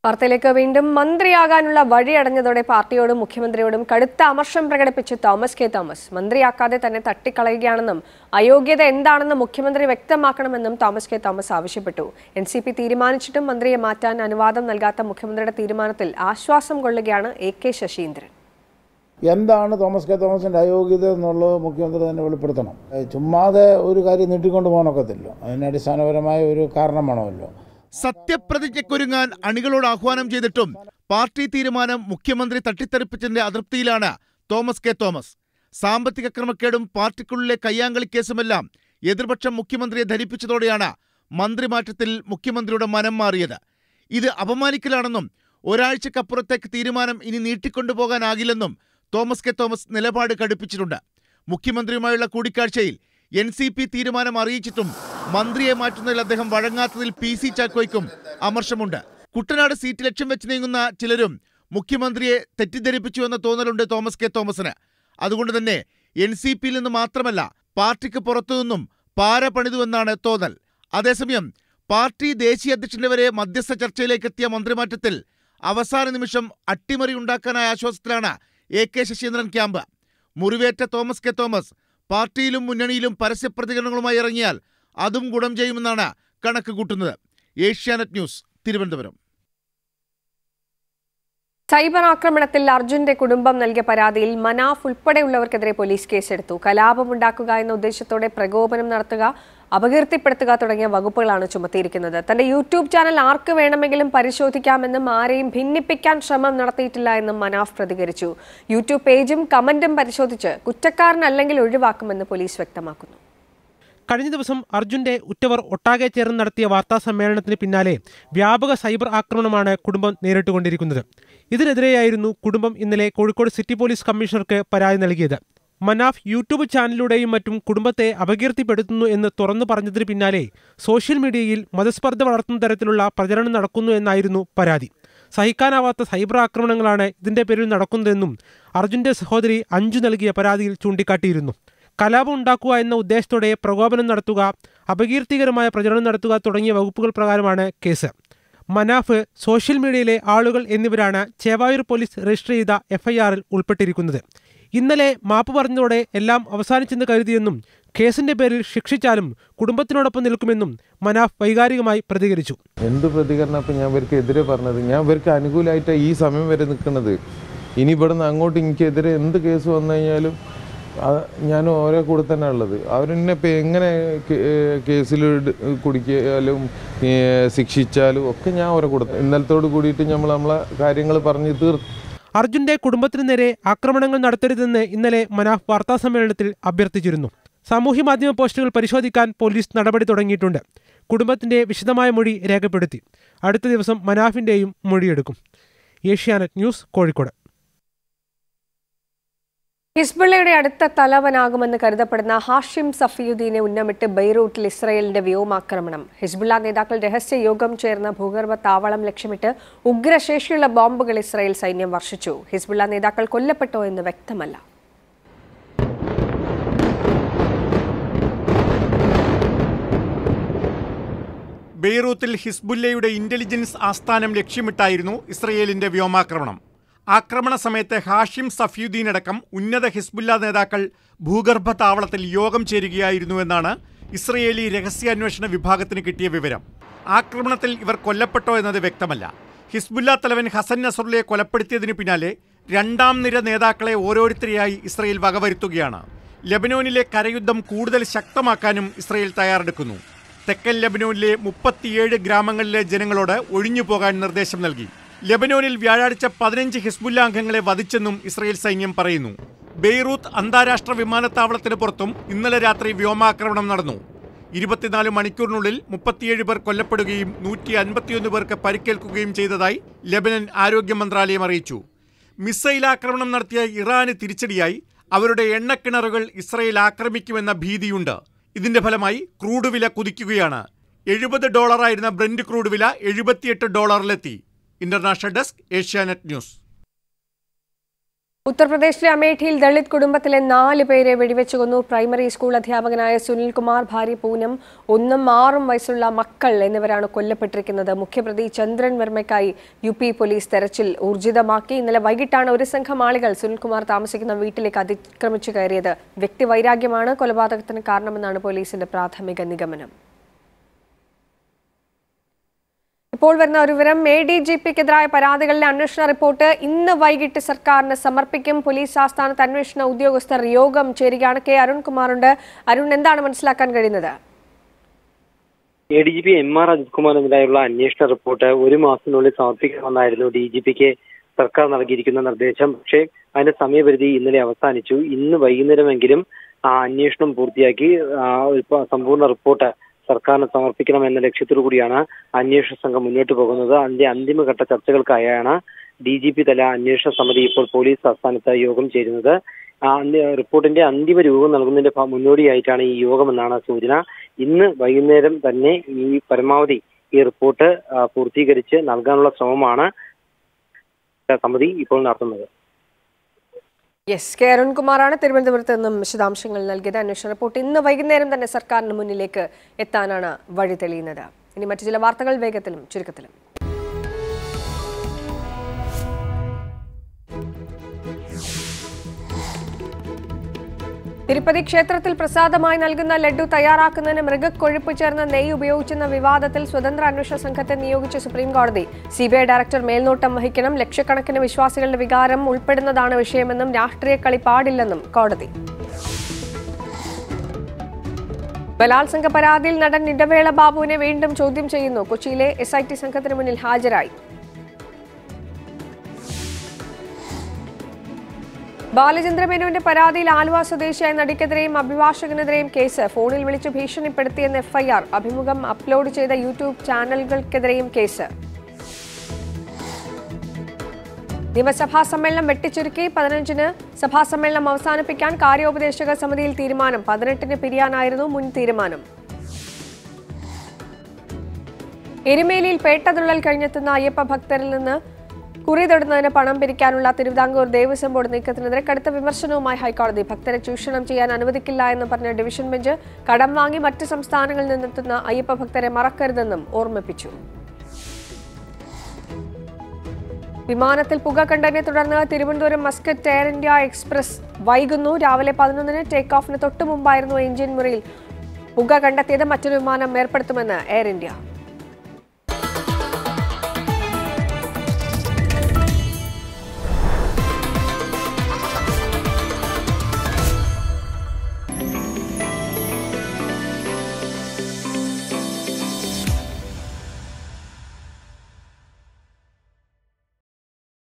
[SPEAKER 2] വാർത്തയിലേക്ക് വീണ്ടും മന്ത്രിയാകാനുള്ള വഴിയടഞ്ഞതോടെ പാർട്ടിയോടും മുഖ്യമന്ത്രിയോടും കടുത്ത അമർഷം പ്രകടിപ്പിച്ച് തോമസ് കെ തോമസ് മന്ത്രിയാക്കാതെ തന്നെ തട്ടിക്കളയുകയാണെന്നും അയോഗ്യത എന്താണെന്ന് മുഖ്യമന്ത്രി വ്യക്തമാക്കണമെന്നും തോമസ് കെ തോമസ് ആവശ്യപ്പെട്ടു എൻ സി പി തീരുമാനിച്ചിട്ടും മന്ത്രിയെ മാറ്റാൻ അനുവാദം നൽകാത്ത മുഖ്യമന്ത്രിയുടെ തീരുമാനത്തിൽ ആശ്വാസം കൊള്ളുകയാണ് എ കെ ശശീന്ദ്രൻ
[SPEAKER 16] എന്താണ് തോമസ് കെ തോമസിൻ്റെ അയോഗ്യത എന്നുള്ളത് മുഖ്യമന്ത്രി തന്നെ വെളിപ്പെടുത്തണം ഏ, ചുമ്മാതെ ഒരു കാര്യം നീട്ടിക്കൊണ്ട് പോകാനൊക്കത്തില്ല അതിന് അടിസ്ഥാനപരമായ ഒരു കാരണം വേണമല്ലോ
[SPEAKER 17] സത്യപ്രതിജ്ഞയ്ക്കൊരുങ്ങാൻ അണികളോട് ആഹ്വാനം ചെയ്തിട്ടും പാർട്ടി തീരുമാനം മുഖ്യമന്ത്രി തട്ടിത്തെറിപ്പിച്ചതിന്റെ അതൃപ്തിയിലാണ് തോമസ് കെ തോമസ് സാമ്പത്തിക ക്രമക്കേടും പാർട്ടിക്കുള്ളിലെ കയ്യാങ്കളി കേസുമെല്ലാം എതിർപക്ഷം മുഖ്യമന്ത്രിയെ ധരിപ്പിച്ചതോടെയാണ് മന്ത്രിമാറ്റത്തിൽ മുഖ്യമന്ത്രിയുടെ മനം മാറിയത് ഇത് അപമാനിക്കലാണെന്നും ഒരാഴ്ചക്കപ്പുറത്തേക്ക് തീരുമാനം ഇനി നീട്ടിക്കൊണ്ടുപോകാനാകില്ലെന്നും തോമസ് കെ തോമസ് നിലപാട് കടുപ്പിച്ചിട്ടുണ്ട് മുഖ്യമന്ത്രിയുമായുള്ള കൂടിക്കാഴ്ചയിൽ എൻ സി പി തീരുമാനം അറിയിച്ചിട്ടും മന്ത്രിയെ മാറ്റുന്നതിൽ അദ്ദേഹം വഴങ്ങാത്തതിൽ പി സി ചാക്കോയ്ക്കും അമർഷമുണ്ട് കുട്ടനാട് സീറ്റ് ലക്ഷ്യം വെച്ച് നീങ്ങുന്ന ചിലരും മുഖ്യമന്ത്രിയെ തെറ്റിദ്ധരിപ്പിച്ചു എന്ന തോന്നലുണ്ട് തോമസ് കെ തോമസിന് അതുകൊണ്ട് തന്നെ എൻ സി പിയിൽ നിന്ന് മാത്രമല്ല പാർട്ടിക്ക് പുറത്തുനിന്നും പാര പണിതുവെന്നാണ് തോന്നൽ അതേസമയം പാർട്ടി ദേശീയ അധ്യക്ഷന്റെ വരെ മധ്യസ്ഥ ചർച്ചയിലേക്ക് എത്തിയ മന്ത്രിമാറ്റത്തിൽ അവസാന നിമിഷം അട്ടിമറി ഉണ്ടാക്കാനായ ആശ്വാസത്തിലാണ് എ കെ ശശീന്ദ്രൻ ക്യാമ്പ് മുറിവേറ്റ തോമസ് കെ തോമസ് പാർട്ടിയിലും മുന്നണിയിലും പരസ്യ പ്രതികരണങ്ങളുമായി ഇറങ്ങിയാൽ അതും ഗുണം ചെയ്യുമെന്നാണ് കണക്ക് കൂട്ടുന്നത് ഏഷ്യാനെറ്റ് ന്യൂസ് തിരുവനന്തപുരം
[SPEAKER 2] സൈബർ ആക്രമണത്തിൽ അർജുന്റെ കുടുംബം നൽകിയ പരാതിയിൽ മനാഫ് ഉൾപ്പെടെയുള്ളവർക്കെതിരെ പോലീസ് കേസെടുത്തു കലാപമുണ്ടാക്കുക എന്ന ഉദ്ദേശത്തോടെ പ്രകോപനം നടത്തുക അപകീർത്തിപ്പെടുത്തുക തുടങ്ങിയ വകുപ്പുകളാണ് ചുമത്തിയിരിക്കുന്നത് തന്റെ യൂട്യൂബ് ചാനൽ ആർക്ക് വേണമെങ്കിലും പരിശോധിക്കാമെന്നും ആരെയും ഭിന്നിപ്പിക്കാൻ ശ്രമം നടത്തിയിട്ടില്ല എന്നും മനാഫ് പ്രതികരിച്ചു യൂട്യൂബ് പേജും കമന്റും പരിശോധിച്ച് കുറ്റക്കാരനല്ലെങ്കിൽ ഒഴിവാക്കുമെന്ന് പോലീസ് വ്യക്തമാക്കുന്നു
[SPEAKER 18] കഴിഞ്ഞ ദിവസം അർജുന്റെ ഉറ്റവർ ഒട്ടാകെ ചേർന്ന് നടത്തിയ വാർത്താ സമ്മേളനത്തിന് പിന്നാലെ വ്യാപക സൈബർ ആക്രമണമാണ് കുടുംബം നേരിട്ടുകൊണ്ടിരിക്കുന്നത് ഇതിനെതിരെയായിരുന്നു കുടുംബം ഇന്നലെ കോഴിക്കോട് സിറ്റി പോലീസ് കമ്മീഷണർക്ക് പരാതി നൽകിയത് മനാഫ് യൂട്യൂബ് ചാനലിലൂടെയും മറ്റും കുടുംബത്തെ അപകീർത്തിപ്പെടുത്തുന്നു എന്ന് തുറന്നു പറഞ്ഞതിന് പിന്നാലെ സോഷ്യൽ മീഡിയയിൽ മതസ്പർദ്ധ വളർത്തുന്ന തരത്തിലുള്ള പ്രചരണം നടക്കുന്നു എന്നായിരുന്നു പരാതി സഹിക്കാനാവാത്ത സൈബർ ആക്രമണങ്ങളാണ് ഇതിന്റെ പേരിൽ നടക്കുന്നതെന്നും അർജുന്റെ സഹോദരി അഞ്ചു നൽകിയ പരാതിയിൽ ചൂണ്ടിക്കാട്ടിയിരുന്നു കലാപം ഉണ്ടാക്കുക എന്ന ഉദ്ദേശത്തോടെ പ്രകോപനം നടത്തുക അപകീർത്തികരമായ പ്രചരണം നടത്തുക തുടങ്ങിയ വകുപ്പുകൾ പ്രകാരമാണ് കേസ് മനാഫ് സോഷ്യൽ മീഡിയയിലെ ആളുകൾ എന്നിവരാണ് ചേവായൂർ പോലീസ് രജിസ്റ്റർ ചെയ്ത എഫ്ഐആറിൽ ഉൾപ്പെട്ടിരിക്കുന്നത് ഇന്നലെ മാപ്പ് പറഞ്ഞതോടെ എല്ലാം അവസാനിച്ചെന്ന് കരുതിയെന്നും കേസിന്റെ പേരിൽ ശിക്ഷിച്ചാലും കുടുംബത്തിനോടൊപ്പം നിൽക്കുമെന്നും മനാഫ് വൈകാരികമായി പ്രതികരിച്ചു
[SPEAKER 19] എന്ത് പ്രതികരണം ഇപ്പം ഞാൻ ഇവർക്ക് എതിരെ പറഞ്ഞത് ഞാൻ ഇവർക്ക് അനുകൂലമായിട്ടാണ് ഈ സമയം വരെ നിൽക്കുന്നത് ഇനി ഇവിടുന്ന് അങ്ങോട്ട് എനിക്കെതിരെ എന്ത് കേസ് വന്നു കഴിഞ്ഞാലും ആ- ഞാൻ ഓരോ കൂടെ തന്നെ ഉള്ളത് അവരെന്നെ ഇപ്പം എങ്ങനെ കേസിൽ കുടിക്കാലും ഏ, ശിക്ഷിച്ചാലും ഒക്കെ ഞാൻ ഓരോ കൂടെ ഇന്നലത്തോട് കൂടിയിട്ട് നമ്മൾ നമ്മളെ കാര്യങ്ങൾ പറഞ്ഞ് തീർത്തു
[SPEAKER 18] അർജുന്റെ കുടുംബത്തിനു നേരെ ആക്രമണങ്ങൾ നടത്തരുതെന്ന് ഇന്നലെ മനാഫ് വാർത്താസമ്മേളനത്തിൽ അഭ്യർത്ഥിച്ചിരുന്നു സാമൂഹ്യ മാധ്യമ പോസ്റ്റുകൾ പരിശോധിക്കാൻ പോലീസ് നടപടി തുടങ്ങിയിട്ടുണ്ട് കുടുംബത്തിന്റെ വിശദമായ മൊഴി രേഖപ്പെടുത്തി അടുത്ത ദിവസം മനാഫിന്റെയും മൊഴിയെടുക്കും ഏഷ്യാനെറ്റ് ന്യൂസ് കോഴിക്കോട്
[SPEAKER 2] ഹിസ്ബുള്ളയുടെ അടുത്ത തലവനാകുമെന്ന് കരുതപ്പെടുന്ന ഹാഷിം സഫിയുദ്ദീനെ ഉന്നമിട്ട് ബെയ്റൂട്ടിൽ ഇസ്രയേലിന്റെ വ്യോമാക്രമണം ഹിസ്ബുള്ള നേതാക്കൾ രഹസ്യ യോഗം ചേർന്ന ഭൂഗർഭ താവളം ലക്ഷ്യമിട്ട് ഉഗ്രശേഷിയുള്ള ബോംബുകൾ ഇസ്രയേൽ സൈന്യം വർഷിച്ചു ഹിസ്ബുള്ള നേതാക്കൾ കൊല്ലപ്പെട്ടോ എന്ന് വ്യക്തമല്ല
[SPEAKER 20] ബെയ്റൂത്തിൽ ഹിസ്ബുല്ലയുടെ ഇന്റലിജൻസ് ആസ്ഥാനം ലക്ഷ്യമിട്ടായിരുന്നു ഇസ്രയേലിന്റെ വ്യോമാക്രമണം ആക്രമണ സമയത്ത് ഹാഷിം സഫിയുദ്ദീൻ അടക്കം ഉന്നത ഹിസ്ബുല്ല നേതാക്കൾ ഭൂഗർഭ താവളത്തിൽ യോഗം ചേരുകയായിരുന്നുവെന്നാണ് ഇസ്രയേലി രഹസ്യാന്വേഷണ വിഭാഗത്തിന് കിട്ടിയ വിവരം ആക്രമണത്തിൽ ഇവർ കൊല്ലപ്പെട്ടോ എന്നത് വ്യക്തമല്ല ഹിസ്ബുല്ല തലവൻ ഹസൻ നസറുല്ലയെ കൊലപ്പെടുത്തിയതിനു പിന്നാലെ രണ്ടാം നിര നേതാക്കളെ ഓരോരുത്തരെയായി ഇസ്രയേൽ വകവരുത്തുകയാണ് ലെബനോനിലെ കരയുദ്ധം കൂടുതൽ ശക്തമാക്കാനും ഇസ്രയേൽ തയ്യാറെടുക്കുന്നു തെക്കൻ ലെബനോനിലെ മുപ്പത്തിയേഴ് ഗ്രാമങ്ങളിലെ ജനങ്ങളോട് ഒഴിഞ്ഞു പോകാൻ നിർദ്ദേശം നൽകി ലെബനോനിൽ വ്യാഴാഴ്ച പതിനഞ്ച് ഹിസ്ബുല്ല അംഗങ്ങളെ വധിച്ചെന്നും ഇസ്രയേൽ സൈന്യം പറയുന്നു ബെയ്റൂത്ത് അന്താരാഷ്ട്ര വിമാനത്താവളത്തിന് പുറത്തും ഇന്നലെ രാത്രി വ്യോമാക്രമണം നടന്നു ഇരുപത്തിനാല് മണിക്കൂറിനുള്ളിൽ മുപ്പത്തിയേഴ് പേർ കൊല്ലപ്പെടുകയും നൂറ്റി അൻപത്തിയൊന്ന് പേർക്ക് പരിക്കേൽക്കുകയും ചെയ്തതായി ലെബനൻ ആരോഗ്യ മന്ത്രാലയം അറിയിച്ചു മിസൈൽ ആക്രമണം നടത്തിയ ഇറാന് തിരിച്ചടിയായി അവരുടെ എണ്ണക്കിണറുകൾ ഇസ്രയേൽ ആക്രമിക്കുമെന്ന ഭീതിയുണ്ട് ഇതിന്റെ ഫലമായി ക്രൂഡ് വില കുതിക്കുകയാണ് എഴുപത് ഡോളറായിരുന്ന ബ്രന്റ് ക്രൂഡ് വില എഴുപത്തിയെട്ട് ഡോളറിലെത്തി ഇന്റർനാഷണൽ ഡെസ്ക് ഏഷ്യാനെറ്റ് ന്യൂസ്
[SPEAKER 2] ഉത്തർപ്രദേശിലെ അമേഠിയിൽ ദളിത് കുടുംബത്തിലെ നാല് പേരെ വെടിവെച്ചു കൊന്നു പ്രൈമറി സ്കൂൾ അധ്യാപകനായ സുനിൽകുമാർ ഭാര്യ പൂനം ഒന്നും ആറും വയസ്സുള്ള മക്കൾ എന്നിവരാണ് കൊല്ലപ്പെട്ടിരിക്കുന്നത് മുഖ്യപ്രതി ചന്ദ്രൻ വർമ്മയ്ക്കായി യു പി പോലീസ് തെരച്ചിൽ ഊർജിതമാക്കി ഇന്നലെ വൈകിട്ടാണ് ഒരു സംഘം ആളുകൾ സുനിൽകുമാർ താമസിക്കുന്ന വീട്ടിലേക്ക് അതിക്രമിച്ചു കയറിയത് വ്യക്തിവൈരാഗ്യമാണ് കൊലപാതകത്തിന് കാരണമെന്നാണ് പോലീസിന്റെ പ്രാഥമിക നിഗമനം ഇപ്പോൾ വരുന്ന ഒരു വിവരം എ ഡി ജി പിക്കെതിരായ പരാതികളിലെ അന്വേഷണ റിപ്പോർട്ട് ഇന്ന് വൈകിട്ട് സർക്കാരിന് സമർപ്പിക്കും പോലീസ് ആസ്ഥാനത്ത് അന്വേഷണ ഉദ്യോഗസ്ഥർ യോഗം ചേരുകയാണ് കെ അരുൺകുമാറുണ്ട് അരുൺ എന്താണ് മനസ്സിലാക്കാൻ കഴിയുന്നത്
[SPEAKER 21] A D G P M R Ajith കുമാറിനെതിരായുള്ള അന്വേഷണ റിപ്പോർട്ട് ഒരു മാസത്തിനുള്ളിൽ സമർപ്പിക്കണമെന്നായിരുന്നു ഡി ജി പിക്ക് സർക്കാർ നൽകിയിരിക്കുന്ന നിർദ്ദേശം പക്ഷേ അതിന്റെ സമയപരിധി ഇന്നലെ അവസാനിച്ചു ഇന്ന് വൈകുന്നേരമെങ്കിലും ആ അന്വേഷണം പൂർത്തിയാക്കി ആ, ഒരു പ- സമ്പൂർണ്ണ റിപ്പോർട്ട് സർക്കാരിന് സമർപ്പിക്കണം എന്ന ലക്ഷ്യത്തോടു കൂടിയാണ് അന്വേഷണ സംഘം മുന്നോട്ട് പോകുന്നത് അതിന്റെ അന്തിമഘട്ട ചർച്ചകൾക്കായാണ് ഡി ജി പി തല അന്വേഷണ സമിതി ഇപ്പോൾ പോലീസ് ആസ്ഥാനത്ത് യോഗം ചേരുന്നത് ആ അന്ത്യ- റിപ്പോർട്ടിന്റെ അന്തിമ രൂപം നൽകുന്നതിന്റെ ഭ- മുന്നോടിയായിട്ടാണ് ഈ യോഗമെന്നാണ് സൂചന ഇന്ന് വൈകുന്നേരം തന്നെ ഈ പരമാവധി ഈ റിപ്പോർട്ട് ആ, പൂർത്തീകരിച്ച് നൽകാനുള്ള ശ്രമമാണ് സമിതി ഇപ്പോൾ നടത്തുന്നത്
[SPEAKER 2] യെസ് കെ അരുൺകുമാറാണ് തിരുവനന്തപുരത്ത് നിന്നും വിശദാംശങ്ങൾ നൽകിയത് അന്വേഷണ റിപ്പോർട്ട് ഇന്ന് വൈകുന്നേരം തന്നെ സർക്കാരിന് മുന്നിലേക്ക് എത്താനാണ് വഴി തെളിയുന്നത് ഇനി മറ്റു ചില വാർത്തകൾ വേഗത്തിലും ചുരുക്കത്തിലും തിരുപ്പതി ക്ഷേത്രത്തിൽ പ്രസാദമായി നൽകുന്ന ലഡു തയ്യാറാക്കുന്നതിന് മൃഗക്കൊഴുപ്പ് ചേർന്ന നെയ്യ് ഉപയോഗിച്ചെന്ന വിവാദത്തിൽ സ്വതന്ത്ര അന്വേഷണ സംഘത്തെ നിയോഗിച്ച സുപ്രീം കോടതി സിബിഐ ഡയറക്ടർ മേൽനോട്ടം വഹിക്കണം ലക്ഷക്കണക്കിന് വിശ്വാസികളുടെ വികാരം ഉൾപ്പെടുന്നതാണ് വിഷയമെന്നും രാഷ്ട്രീയ കളി പാടില്ലെന്നും കോടതി ബലാത്സംഗ പരാതിയിൽ നടൻ ഇടവേള ബാബുവിനെ വീണ്ടും ചോദ്യം ചെയ്യുന്നു കൊച്ചിയിലെ എസ് ഐ ടി സംഘത്തിന് മുന്നിൽ ഹാജരായി ബാലചന്ദ്രമേനോന്റെ പരാതിയിൽ ആലുവ സ്വദേശിയായ നടിക്കെതിരെയും അഭിഭാഷകനെതിരെയും കേസ് ഫോണിൽ വിളിച്ച് ഭീഷണിപ്പെടുത്തിയെന്ന് എഫ്ഐആർ അഭിമുഖം അപ്ലോഡ് ചെയ്ത യൂട്യൂബ് ചാനലുകൾക്കെതിരെയും കേസ് നിയമസഭാ സമ്മേളനം വെട്ടിച്ചുരുക്കി പതിനഞ്ചിന് സഭാ സമ്മേളനം അവസാനിപ്പിക്കാൻ കാര്യോപദേശക സമിതിയിൽ തീരുമാനം പതിനെട്ടിന് പിരിയാനായിരുന്നു മുൻ തീരുമാനം എരുമേലിയിൽ പേട്ടതുള്ളൽ കഴിഞ്ഞെത്തുന്ന അയ്യപ്പ ഭക്തരിൽ നിന്ന് കുറി തൊടുന്നതിന് പണം പിരിക്കാനുള്ള തിരുവിതാംകൂർ ദേവസ്വം ബോർഡ് നീക്കത്തിനെതിരെ കടുത്ത വിമർശനവുമായി ഹൈക്കോടതി ഭക്തരെ ചൂഷണം ചെയ്യാൻ അനുവദിക്കില്ല എന്ന് പറഞ്ഞ ഡിവിഷൻ ബെഞ്ച് കടം വാങ്ങി മറ്റ് സംസ്ഥാനങ്ങളിൽ നിന്നെത്തുന്ന അയ്യപ്പ ഭക്തരെ മറക്കരുതെന്നും ഓർമ്മിപ്പിച്ചു വിമാനത്തിൽ പുക കണ്ടതിനെ തുടർന്ന് Thiruvananthapuram Muscat Air India Express വൈകുന്നു രാവിലെ പതിനൊന്നിന് ടേക്ക് ഓഫിന് തൊട്ടു മുമ്പായിരുന്നു എഞ്ചിൻ മുറിയിൽ പുക കണ്ടെത്തിയത് മറ്റൊരു വിമാനം ഏർപ്പെടുത്തുമെന്ന് എയർ ഇന്ത്യ